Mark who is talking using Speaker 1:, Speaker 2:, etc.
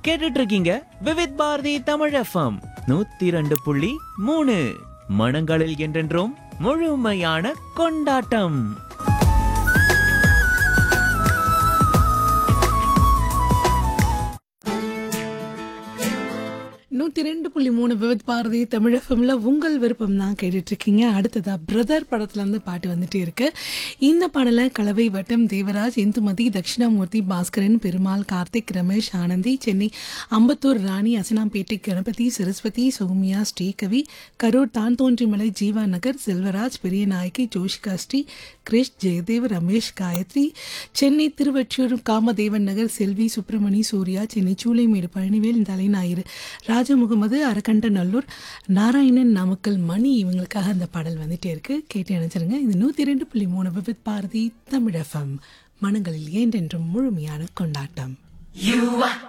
Speaker 1: கேட்டுட்டு இருக்கீங்க விவித் பாரதி தமிழ் எஃப்எம் நூத்தி ரெண்டு புள்ளி மூணு மனங்களில் என்றென்றும் முழுமையான கொண்டாட்டம்
Speaker 2: நூற்றி ரெண்டு புள்ளி மூணு விவத் பாரதி தமிழ் எஃப்எம்ல உங்கள் விருப்பம் தான் கேட்டுட்டு இருக்கீங்க அடுத்ததா பிரதர் படத்துல இருந்து பாட்டு வந்துட்டே இருக்கு இந்த பாடலை கலவை வட்டம் தேவராஜ் இந்துமதி தட்சிணாமூர்த்தி பாஸ்கரன் பெருமாள் கார்த்திக் ரமேஷ் ஆனந்தி சென்னை அம்பத்தூர் ராணி அசனாம்பேட்டை கணபதி சரஸ்வதி சௌமியா ஸ்ரீகவி கரூர் தான் தோன்றிமலை ஜீவா நகர் செல்வராஜ் பெரியநாயகி ஜோஷிகா ஸ்ரீ கிரிஷ் ஜெயதேவ் ரமேஷ் காயத்ரி சென்னை திருவொற்றியூர் காமதேவன் நகர் செல்வி சுப்பிரமணி சூர்யா சென்னை சூளைமேடு பழனிவேல் தலைஞாயிறு ராஜமுகமது அரக்கண்டநல்லூர் நாராயணன் நாமக்கல் மணி இவங்களுக்காக அந்த பாடல் வந்துட்டே இருக்கு கேட்டு நினைச்சிருங்க இது நூற்றி ரெண்டு புள்ளி மூணு விவித் பாரதி தமிழ் எஃப்எம் மனங்களில் ஏண்டென்றும் முழுமையான கொண்டாட்டம்